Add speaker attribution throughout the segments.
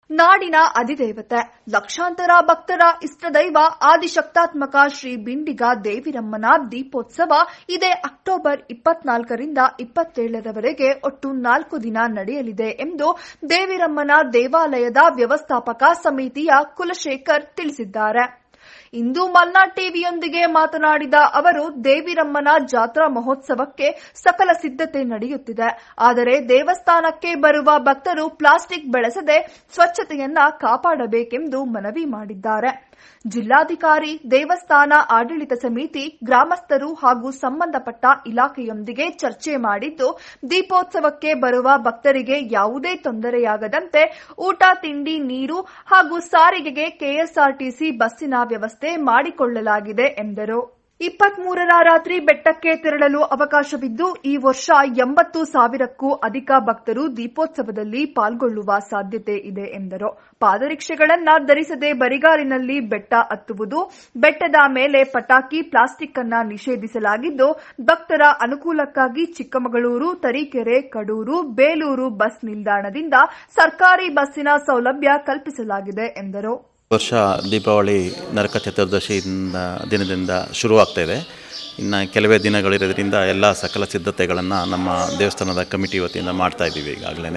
Speaker 1: ನಾಡಿನ ಅಧಿದೇವತೆ ಲಕ್ಷಾಂತರ ಭಕ್ತರ ಇಷ್ಟದೈವ ಆದಿಶಕ್ತಾತ್ಮಕ ಶ್ರೀ ಬಿಂಡಿಗ ದೇವಿರಮ್ಮನ ದೀಪೋತ್ಸವ ಇದೇ ಅಕ್ಟೋಬರ್ ಇಪ್ಪತ್ನಾಲ್ಕರಿಂದ ಇಪ್ಪತ್ತೇಳರವರೆಗೆ ಒಟ್ಟು ನಾಲ್ಕು ದಿನ ನಡೆಯಲಿದೆ ಎಂದು ದೇವಿರಮ್ಮನ ದೇವಾಲಯದ ವ್ಯವಸ್ಥಾಪಕ ಸಮಿತಿಯ ಕುಲಶೇಖರ್ ತಿಳಿಸಿದ್ದಾರೆ ಇಂದು ಮಲ್ನಾಡ್ ಟಿವಿಯೊಂದಿಗೆ ಮಾತನಾಡಿದ ಅವರು ದೇವಿರಮ್ಮನ ಜಾತ್ರಾ ಮಹೋತ್ಸವಕ್ಕೆ ಸಕಲ ಸಿದ್ದತೆ ನಡೆಯುತ್ತಿದೆ ಆದರೆ ದೇವಸ್ಥಾನಕ್ಕೆ ಬರುವ ಭಕ್ತರು ಪ್ಲಾಸ್ಟಿಕ್ ಬಳಸದೆ ಸ್ವಚ್ಛತೆಯನ್ನ ಕಾಪಾಡಬೇಕೆಂದು ಮನವಿ ಮಾಡಿದ್ದಾರೆ ಜಿಲ್ಲಾಧಿಕಾರಿ ದೇವಸ್ಥಾನ ಆಡಳಿತ ಸಮಿತಿ ಗ್ರಾಮಸ್ಥರು ಹಾಗೂ ಸಂಬಂಧಪಟ್ಟ ಇಲಾಖೆಯೊಂದಿಗೆ ಚರ್ಚೆ ಮಾಡಿದ್ದು ದೀಪೋತ್ಸವಕ್ಕೆ ಬರುವ ಭಕ್ತರಿಗೆ ಯಾವುದೇ ತೊಂದರೆಯಾಗದಂತೆ ಊಟ ತಿಂಡಿ ನೀರು ಹಾಗೂ ಸಾರಿಗೆಗೆ ಕೆಎಸ್ಆರ್ಟಿಸಿ ಬಸ್ಸಿನ ವ್ಯವಸ್ಥೆ ಮಾಡಿಕೊಳ್ಳಲಾಗಿದೆ ಎಂದರು ಇಪ್ಪತ್ಮೂರರ ರಾತ್ರಿ ಬೆಟ್ಟಕ್ಕೆ ತೆರಳಲು ಅವಕಾಶವಿದ್ದು ಈ ವರ್ಷ ಎಂಬತ್ತು ಸಾವಿರಕ್ಕೂ ಅಧಿಕ ಭಕ್ತರು ದೀಪೋತ್ಸವದಲ್ಲಿ ಪಾಲ್ಗೊಳ್ಳುವ ಸಾಧ್ಯತೆ ಇದೆ ಎಂದರು ಪಾದರಕ್ಷೆಗಳನ್ನ ಧರಿಸದೆ ಬರಿಗಾಲಿನಲ್ಲಿ ಬೆಟ್ಟ ಹತ್ತುವುದು ಬೆಟ್ಟದ ಮೇಲೆ ಪಟಾಕಿ ಪ್ಲಾಸ್ಟಿಕ್ ಅನ್ನ ನಿಷೇಧಿಸಲಾಗಿದ್ದು ಭಕ್ತರ ಅನುಕೂಲಕ್ಕಾಗಿ ಚಿಕ್ಕಮಗಳೂರು ತರೀಕೆರೆ ಕಡೂರು ಬೇಲೂರು ಬಸ್ ನಿಲ್ದಾಣದಿಂದ ಸರ್ಕಾರಿ ಬಸ್ಸಿನ ಸೌಲಭ್ಯ ಕಲ್ಪಿಸಲಾಗಿದೆ ಎಂದರು
Speaker 2: ವರ್ಷ ದೀಪಾವಳಿ ನರಕ ಚತುರ್ದಶಿಯಿಂದ ದಿನದಿಂದ ಶುರುವಾಗ್ತಾ ಇದೆ ಇನ್ನು ಕೆಲವೇ ದಿನಗಳಿರೋದ್ರಿಂದ ಎಲ್ಲ ಸಕಲ ಸಿದ್ಧತೆಗಳನ್ನು ನಮ್ಮ ದೇವಸ್ಥಾನದ ಕಮಿಟಿ ವತಿಯಿಂದ ಮಾಡ್ತಾ ಇದ್ದೀವಿ ಈಗಾಗಲೇ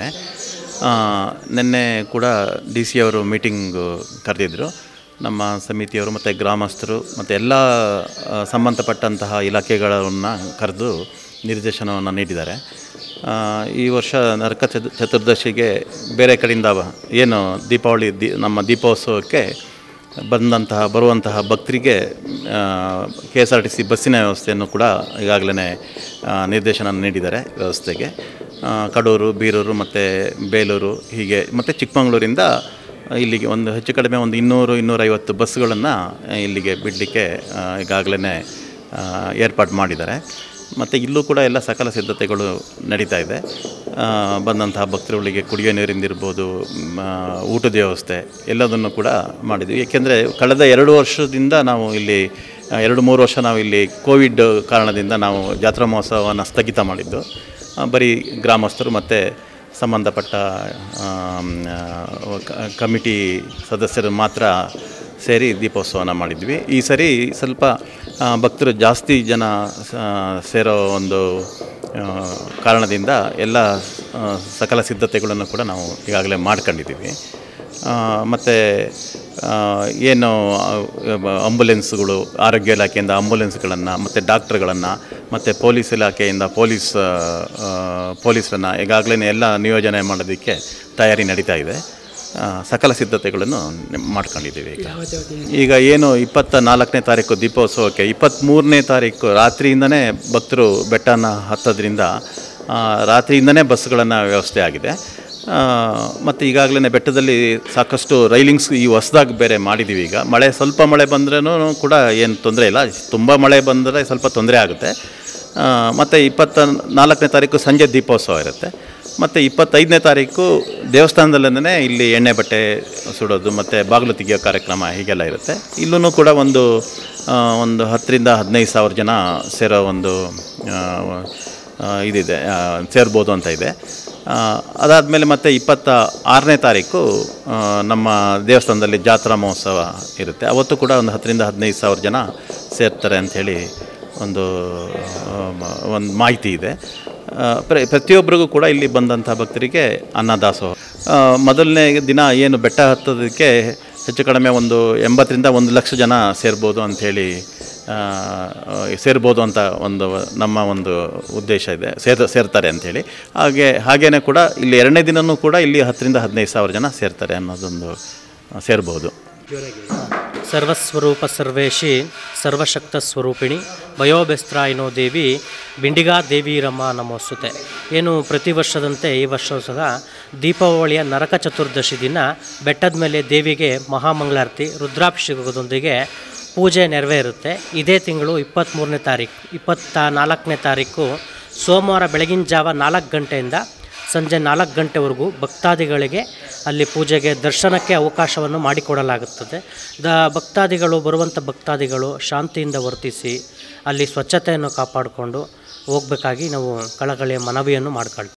Speaker 2: ನಿನ್ನೆ ಕೂಡ ಡಿ ಸಿ ಅವರು ಮೀಟಿಂಗು ಕರೆದಿದ್ದರು ನಮ್ಮ ಸಮಿತಿಯವರು ಮತ್ತು ಗ್ರಾಮಸ್ಥರು ಮತ್ತು ಎಲ್ಲ ಆ, ಸಂಬಂಧಪಟ್ಟಂತಹ ಇಲಾಖೆಗಳನ್ನು ಕರೆದು ನಿರ್ದೇಶನವನ್ನು ನೀಡಿದ್ದಾರೆ ಆ, ಈ ವರ್ಷ ನರಕ ಚತು ಚತುರ್ದಶಿಗೆ ಬೇರೆ ಕಡೆಯಿಂದ ಬ- ಏನು ದೀಪಾವಳಿ ದಿ ನಮ್ಮ ದೀಪೋತ್ಸವಕ್ಕೆ ಬಂದಂತಹ ಬರುವಂತಹ ಭಕ್ತರಿಗೆ K S R T C ಬಸ್ಸಿನ ವ್ಯವಸ್ಥೆಯನ್ನು ಕೂಡ ಈಗಾಗಲೇ ನಿರ್ದೇಶನ ನೀಡಿದ್ದಾರೆ ವ್ಯವಸ್ಥೆಗೆ ಆ, ಕಡೂರು ಬೀರೂರು ಮತ್ತು ಬೇಲೂರು ಹೀಗೆ ಮತ್ತು ಚಿಕ್ಕಮಗಳೂರಿಂದ ಇಲ್ಲಿಗೆ ಒಂದು ಹೆಚ್ಚು ಕಡಿಮೆ ಒಂದು ಇನ್ನೂರು ಇನ್ನೂರೈವತ್ತು ಬಸ್ಸುಗಳನ್ನು ಇಲ್ಲಿಗೆ ಬಿಡಲಿಕ್ಕೆ ಈಗಾಗಲೇ ಏರ್ಪಾಡು ಮಾಡಿದ್ದಾರೆ ಮತ್ತು ಇಲ್ಲೂ ಕೂಡ ಎಲ್ಲ ಸಕಲ ಸಿದ್ಧತೆಗಳು ನಡೀತಾ ಇದೆ ಆ, ಬಂದಂತಹ ಭಕ್ತರುಗಳಿಗೆ ಕುಡಿಯೋ ನೀರಿಂದಿರ್ಬೋದು ಮ, ಊಟದ ವ್ಯವಸ್ಥೆ ಎಲ್ಲದನ್ನು ಕೂಡ ಮಾಡಿದ್ವಿ ಏಕೆಂದರೆ ಕಳೆದ ಎರಡು ವರ್ಷದಿಂದ ನಾವು ಇಲ್ಲಿ ಆ, ಎರಡು ಮೂರು ವರ್ಷ ನಾವು ಇಲ್ಲಿ ಕೋವಿಡ್ ಕಾರಣದಿಂದ ನಾವು ಜಾತ್ರಾ ಮಹೋತ್ಸವವನ್ನು ಸ್ಥಗಿತ ಮಾಡಿದ್ದು ಆ, ಬರೀ ಗ್ರಾಮಸ್ಥರು ಮತ್ತು ಸಂಬಂಧಪಟ್ಟ ಆಮ್, ಆ, ಕ- ಕಮಿಟಿ ಸದಸ್ಯರು ಮಾತ್ರ ಸೇರಿ ದೀಪೋತ್ಸವನ ಮಾಡಿದ್ವಿ ಈ ಸರಿ ಸ್ವಲ್ಪ ಆ, ಭಕ್ತರು ಜಾಸ್ತಿ ಜನ ಆ, ಸೇರೋ ಒಂದು ಆ, ಕಾರಣದಿಂದ ಎಲ್ಲ ಆ, ಸಕಲ ಸಿದ್ಧತೆಗಳನ್ನು ಕೂಡ ನಾವು ಈಗಾಗಲೇ ಮಾಡ್ಕೊಂಡಿದ್ದೀವಿ ಮತ್ತು ಏನು ಆಂಬುಲೆನ್ಸ್ಗಳು ಆರೋಗ್ಯ ಇಲಾಖೆಯಿಂದ ಆಂಬುಲೆನ್ಸ್ಗಳನ್ನು ಮತ್ತು ಡಾಕ್ಟ್ರುಗಳನ್ನು ಮತ್ತು ಪೊಲೀಸ್ ಇಲಾಖೆಯಿಂದ ಪೊಲೀಸ್ ಪೊಲೀಸರನ್ನು ಈಗಾಗಲೇ ಎಲ್ಲ ನಿಯೋಜನೆ ಮಾಡೋದಕ್ಕೆ ತಯಾರಿ ನಡೀತಾ ಇದೆ ಆ, ಸಕಲ ಸಿದ್ಧತೆಗಳನ್ನು ಮಾಡ್ಕೊಂಡಿದ್ದೀವಿ ಈಗ ಈಗ ಏನು ಇಪ್ಪತ್ತ ನಾಲ್ಕನೇ ತಾರೀಕು ದೀಪೋತ್ಸವಕ್ಕೆ ಇಪ್ಪತ್ತ್ಮೂರನೇ ತಾರೀಕು ರಾತ್ರಿಯಿಂದನೇ ಭಕ್ತರು ಬೆಟ್ಟನ ಹತ್ತೋದ್ರಿಂದ ಆ, ರಾತ್ರಿಯಿಂದನೇ ಬಸ್ಗಳನ್ನು ವ್ಯವಸ್ಥೆ ಆಗಿದೆ ಮತ್ತು ಈಗಾಗಲೇ ಬೆಟ್ಟದಲ್ಲಿ ಸಾಕಷ್ಟು ರೈಲಿಂಗ್ಸ್ ಈ ಹೊಸ್ದಾಗಿ ಬೇರೆ ಮಾಡಿದ್ದೀವಿ ಈಗ ಮಳೆ ಸ್ವಲ್ಪ ಮಳೆ ಬಂದ್ರೂ ಕೂಡ ಏನು ತೊಂದರೆ ಇಲ್ಲ ತುಂಬ ಮಳೆ ಬಂದರೆ ಸ್ವಲ್ಪ ತೊಂದರೆ ಆಗುತ್ತೆ ಮತ್ತು ಇಪ್ಪತ್ತ ನಾಲ್ಕನೇ ತಾರೀಕು ಸಂಜೆ ದೀಪೋತ್ಸವ ಇರುತ್ತೆ ಮತ್ತು ಇಪ್ಪತ್ತೈದನೇ ತಾರೀಕು ದೇವಸ್ಥಾನದಲ್ಲೇ ಇಲ್ಲಿ ಎಣ್ಣೆ ಬಟ್ಟೆ ಸುಡೋದು ಮತ್ತು ಬಾಗಿಲು ತೆಗಿಯೋ ಕಾರ್ಯಕ್ರಮ ಹೀಗೆಲ್ಲ ಇರುತ್ತೆ ಇಲ್ಲೂ ಕೂಡ ಒಂದು ಆ, ಒಂದು ಹತ್ತರಿಂದ ಹದಿನೈದು ಸಾವಿರ ಜನ ಸೇರೋ ಒಂದು ಆ, ಆ, ಇದಿದೆ ಆ, ಸೇರ್ಬೋದು ಅಂತ ಇದೆ ಅದಾದಮೇಲೆ ಮತ್ತೆ ಇಪ್ಪತ್ತ ಆರನೇ ತಾರೀಕು ಆ, ನಮ್ಮ ದೇವಸ್ಥಾನದಲ್ಲಿ ಜಾತ್ರಾ ಮಹೋತ್ಸವ ಇರುತ್ತೆ ಅವತ್ತು ಕೂಡ ಒಂದು ಹತ್ತರಿಂದ ಹದಿನೈದು ಸಾವಿರ ಜನ ಸೇರ್ತಾರೆ ಅಂಥೇಳಿ ಒಂದು ಆ, ಮ- ಒಂದು ಮಾಹಿತಿ ಇದೆ ಆ, ಪ್ರ ಪ್ರತಿಯೊಬ್ಬರಿಗೂ ಕೂಡ ಇಲ್ಲಿ ಬಂದಂಥ ಭಕ್ತರಿಗೆ ಅನ್ನದಾಸೋಹ ಆ, ಮೊದಲನೇ ದಿನ ಏನು ಬೆಟ್ಟ ಹತ್ತೋದಕ್ಕೆ ಹೆಚ್ಚು ಕಡಿಮೆ ಒಂದು ಎಂಬತ್ತರಿಂದ ಒಂದು ಲಕ್ಷ ಜನ ಸೇರ್ಬೋದು ಅಂಥೇಳಿ ಆ, ಸೇರ್ಬೋದು ಅಂತ ಒಂದು ನಮ್ಮ ಒಂದು ಉದ್ದೇಶ ಇದೆ ಸೇರ್ ಸೇರ್ತಾರೆ ಅಂಥೇಳಿ ಹಾಗೆ ಹಾಗೇನೆ ಕೂಡ ಇಲ್ಲಿ ಎರಡನೇ ದಿನವೂ ಕೂಡ ಇಲ್ಲಿ ಹತ್ತರಿಂದ ಹದಿನೈದು ಸಾವಿರ ಜನ ಸೇರ್ತಾರೆ ಅನ್ನೋದೊಂದು ಆ, ಸೇರ್ಬೋದು
Speaker 3: ಸರ್ವಸ್ವರೂಪ ಸರ್ವೇಶಿ ಸರ್ವಶಕ್ತ ಸ್ವರೂಪಿಣಿ ಭಯೋಬೆಸ್ತ್ರಾಯಿನೋ ದೇವಿ ಬಿಂಡಿಗಾ ದೇವಿರಮ್ಮ ನಮೋಸ್ತುತೆ ಏನು ಪ್ರತಿ ವರ್ಷದಂತೆ ಈ ವರ್ಷವೂ ಸಹ ದೀಪಾವಳಿಯ ನರಕ ಚತುರ್ದಶಿ ದಿನ ಬೆಟ್ಟದ ಮೇಲೆ ದೇವಿಗೆ ಮಹಾಮಂಗಳಾರತಿ ರುದ್ರಾಭಿಷೇಕದೊಂದಿಗೆ ಪೂಜೆ ನೆರವೇರುತ್ತೆ ಇದೇ ತಿಂಗಳು ಇಪ್ಪತ್ತ್ಮೂರನೇ ತಾರೀಕು ಇಪ್ಪತ್ತ ನಾಲ್ಕನೇ ತಾರೀಕು ಸೋಮವಾರ ಬೆಳಗಿನ ಜಾವ ನಾಲ್ಕು ಗಂಟೆಯಿಂದ ಸಂಜೆ ನಾಲ್ಕು ಗಂಟೆವರೆಗೂ ಭಕ್ತಾದಿಗಳಿಗೆ ಅಲ್ಲಿ ಪೂಜೆಗೆ ದರ್ಶನಕ್ಕೆ ಅವಕಾಶವನ್ನು ಮಾಡಿಕೊಡಲಾಗುತ್ತದೆ ದ ಭಕ್ತಾದಿಗಳು ಬರುವಂಥ ಭಕ್ತಾದಿಗಳು ಶಾಂತಿಯಿಂದ ವರ್ತಿಸಿ ಅಲ್ಲಿ ಸ್ವಚ್ಛತೆಯನ್ನು ಕಾಪಾಡಿಕೊಂಡು ಹೋಗಬೇಕಾಗಿ ನಾವು ಕಳಕಳಿಯ ಮನವಿಯನ್ನು ಮಾಡ್ಕೊಳ್ತೀವಿ